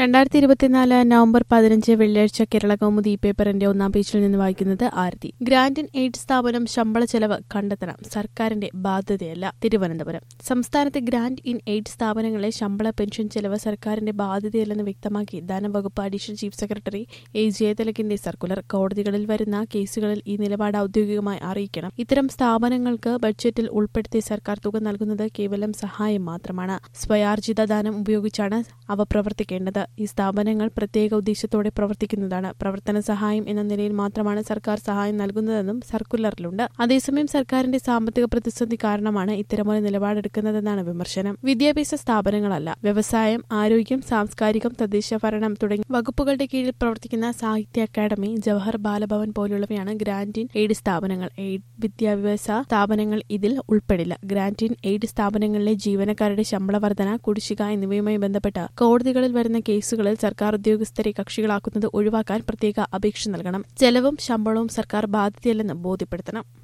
രണ്ടായിരത്തി ഇരുപത്തിനാല് നവംബർ പതിനഞ്ച് വെള്ളിയാഴ്ച കേരള കൗമുദി ഈ പേപ്പറിന്റെ ഒന്നാം പേജിൽ നിന്ന് വായിക്കുന്നത് ആരതി ഗ്രാന്റ് ഇൻ എയ്ഡ് സ്ഥാപനം ശമ്പള ചെലവ് കണ്ടെത്തണം സർക്കാരിന്റെ ബാധ്യതയല്ല തിരുവനന്തപുരം സംസ്ഥാനത്തെ ഗ്രാന്റ് ഇൻ എയ്ഡ് സ്ഥാപനങ്ങളെ ശമ്പള പെൻഷൻ ചെലവ് സർക്കാരിന്റെ ബാധ്യതയല്ലെന്ന് വ്യക്തമാക്കി ധനവകുപ്പ് അഡീഷണൽ ചീഫ് സെക്രട്ടറി എ ജയതിലകിന്റെ സർക്കുലർ കോടതികളിൽ വരുന്ന കേസുകളിൽ ഈ നിലപാട് ഔദ്യോഗികമായി അറിയിക്കണം ഇത്തരം സ്ഥാപനങ്ങൾക്ക് ബഡ്ജറ്റിൽ ഉൾപ്പെടുത്തി സർക്കാർ തുക നൽകുന്നത് കേവലം സഹായം മാത്രമാണ് സ്വയാർജിത ധനം ഉപയോഗിച്ചാണ് അവ പ്രവർത്തിക്കേണ്ടത് ഈ സ്ഥാപനങ്ങൾ പ്രത്യേക ഉദ്ദേശത്തോടെ പ്രവർത്തിക്കുന്നതാണ് പ്രവർത്തന സഹായം എന്ന നിലയിൽ മാത്രമാണ് സർക്കാർ സഹായം നൽകുന്നതെന്നും സർക്കുലറിലുണ്ട് അതേസമയം സർക്കാരിന്റെ സാമ്പത്തിക പ്രതിസന്ധി കാരണമാണ് ഇത്തരമൊരു നിലപാടെടുക്കുന്നതെന്നാണ് വിമർശനം വിദ്യാഭ്യാസ സ്ഥാപനങ്ങളല്ല വ്യവസായം ആരോഗ്യം സാംസ്കാരികം തദ്ദേശ ഭരണം തുടങ്ങി വകുപ്പുകളുടെ കീഴിൽ പ്രവർത്തിക്കുന്ന സാഹിത്യ അക്കാദമി ജവഹർ ബാലഭവൻ പോലുള്ളവയാണ് ഗ്രാന്റിൻ എയ്ഡ് സ്ഥാപനങ്ങൾ എയ്ഡ് വിദ്യാഭ്യാസ സ്ഥാപനങ്ങൾ ഇതിൽ ഉൾപ്പെടില്ല ഗ്രാന്റിൻ എയ്ഡ് സ്ഥാപനങ്ങളിലെ ജീവനക്കാരുടെ ശമ്പള വർധന കുടിശ്ശിക എന്നിവയുമായി ബന്ധപ്പെട്ട് കോടതികളിൽ വരുന്ന കേസുകളിൽ സർക്കാർ ഉദ്യോഗസ്ഥരെ കക്ഷികളാക്കുന്നത് ഒഴിവാക്കാൻ പ്രത്യേക അപേക്ഷ നൽകണം ചെലവും ശമ്പളവും സർക്കാർ ബാധ്യതയല്ലെന്ന് ബോധ്യപ്പെടുത്തണം